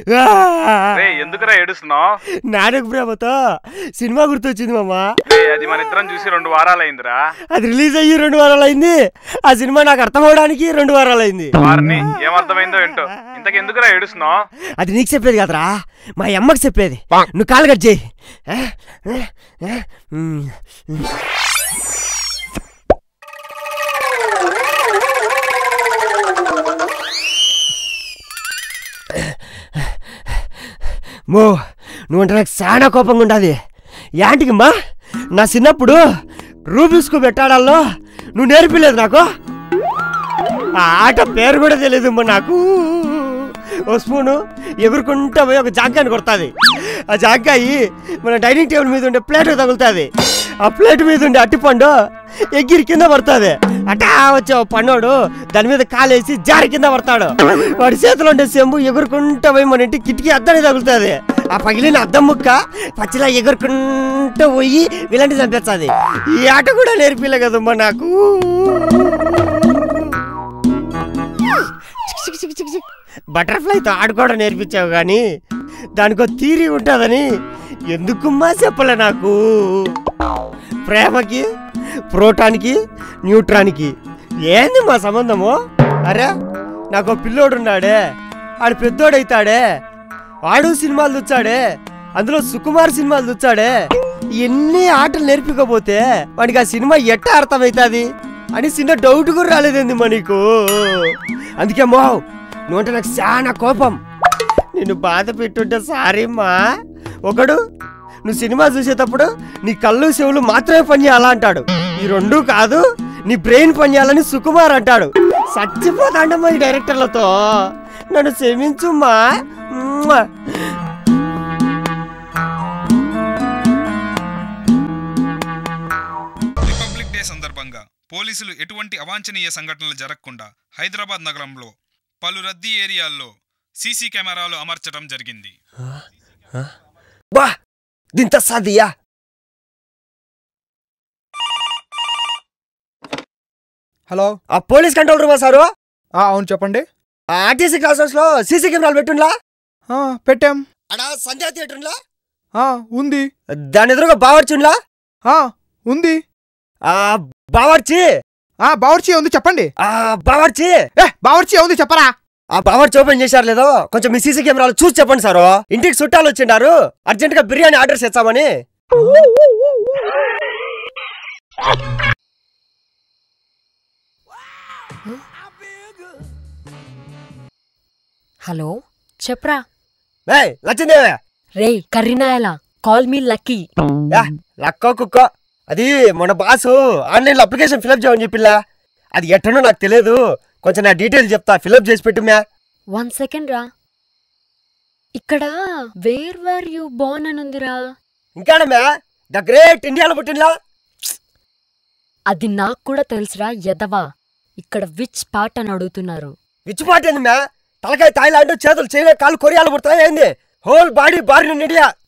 రే ఎందుకురా ఏడుస్తున్నావు నానక ప్రేమతో సినిమా గుర్తొచ్చింది మామ అది మన ఇద్దరం చూసి రెండు వారాలైందిరా అది రిలీజ్ అయ్యి రెండు వారాలు అయింది ఆ సినిమా నాకు అర్థం అవడానికి రెండు వారాలు అయింది వారిని ఏమర్థమైందో ఏంటో ఇంతకెందుకురా ఏడుస్తున్నావు అది నీకు చెప్పేది కదరా మా అమ్మకి చెప్పేది నువ్వు కాలు కట్ చేయి ఆ? ఆ? ఆ? ఉమ్. మో నువ్వంటే నాకు చాలా కోపంగా ఉండాది యాంటికమ్మా నా చిన్నప్పుడు రూబిస్కు పెట్టాడాల్లో నువ్వు నేర్పిలేదు నాకు ఆ ఆట పేరు కూడా తెలియదు నాకు ఓ స్పూను ఎగురుకుంటా పోయి ఒక జాంకాయని కొడుతుంది ఆ జాంకాయి మన డైనింగ్ టేబుల్ మీద ఉండే ప్లేట్ తగులుతుంది ఆ ప్లేట్ మీద ఉండే అట్టిపండు ఎగిరి కింద పడుతుంది అటా వచ్చే ఓ పన్నోడు దాని మీద కాలేసి జారి కింద పడతాడు వాడి చేతిలో ఉండే సెంబు ఎగురుకుంటా పోయి మన ఇంటి కిటికీ అద్దాన్ని తగులుతుంది ఆ పగిలిన అద్దం ముక్క పచ్చిలా ఎగురుకుంటూ పోయి ఇలాంటి చంపేస్తుంది ఈ ఆట కూడా నేర్పిలే కదమ్మా నాకు బటర్ఫ్లైతో ఆడుకోవడం నేర్పించావు కానీ దానికో తీరి ఉంటుందని ఎందుకుమ్మా చెప్పలే నాకు ప్రేమకి ప్రోటాన్కి న్యూట్రాన్కి ఏంది మా సంబంధము అరే నాకు పిల్లోడున్నాడే ఆడు పెద్దోడైతాడే వాడు సినిమాలు దుచ్చాడే అందులో సుకుమార్ సినిమాలు దుచ్చాడే ఎన్ని ఆటలు నేర్పికపోతే వాడికి ఆ సినిమా ఎట్ట అర్థమవుతుంది అని చిన్న డౌట్ కూడా రాలేదేంది మా నీకు అందుకే మో నువ్వంటే నాకు చాలా కోపం నిన్ను బాధ పెట్టుంటే సారీ మా ఒకడు నువ్వు సినిమా చూసేటప్పుడు నీ కళ్ళు చెవులు మాత్రమే పనిచేయాలా అంటాడు ఈ రెండు కాదు నీ బ్రెయిన్ పనిచేయాలని సుకుమార్ అంటాడు చచ్చిపోతాండమ్మా ఈ డైరెక్టర్లతో నన్ను క్షమించుమ్మా మ్మ్. రిపబ్లిక్ డే సందర్భంగా పోలీసులు ఎటువంటి అవాంఛనీయ సంఘటనలు జరగకుండా హైదరాబాద్ నగరంలో పలు రద్దీ ఏరియాల్లో సీసీ కెమెరాలు అమర్చడం జరిగింది బా దింత సాదియా హలో ఆ పోలీస్ కంట్రోల్ రూమా సారు ఆ, అవును చెప్పండి ఆ ఆర్టీసీ క్లాస్ హౌస్ లో సీసీ కెమెరాలు పెట్టుండ్లా ఆ, పెట్టాం అడా సంధ్యా థియేటర్లా ఆ, ఉంది దాని ఎదురుగా బావర్చుండ్లా ఆ, ఉంది ఆ బావర్చి ఆ బావర్చి ఉంది చెప్పండి ఆ బావర్చి ఏ బావర్చి ఉంది చెప్పరా ఆ బావర్చి ఓపెన్ చేశారు లేదో కొంచెం మీ సీసీ కెమెరాలు చూసి చెప్పండి సారు ఇంటికి చుట్టాలు వచ్చిండారు అర్జెంట్ గా బిర్యానీ ఆర్డర్ చేస్తామని హలో చెప్పరా ఏయ్ లచ్చిందేవే రేయ్ కర్రీనాయలా కాల్ మీ లక్కీ యా, లక్కో కుక్కో అది మన బాసు ఆన్లైన్లో అప్లికేషన్ ఫిలప్ చేయమని చెప్పిల్లా అది ఎట్టనో నాకు తెలియదు కొంచెం నా డీటెయిల్స్ చెప్తా ఫిలప్ చేసి పెట్టు మ్యా వన్ సెకండ్ రా ఇక్కడ వేర్ వర్ యు బోర్న్ అని ఉందిరా ఇంకానా మ్యా ద గ్రేట్ ఇండియాలో పుట్టినలా అది నాకు కూడా తెలుసురా ఎదవా ఇక్కడ విచ్ పార్ట్ అని అడుగుతున్నారు విచ్చిపాటేంది మ్యా తలకాయ థాయిలాండ్ చేతులు చేయలే కాళ్ళు కొరియాలు పుడతాయి ఏంది హోల్ బాడీ బారిన ఇండియా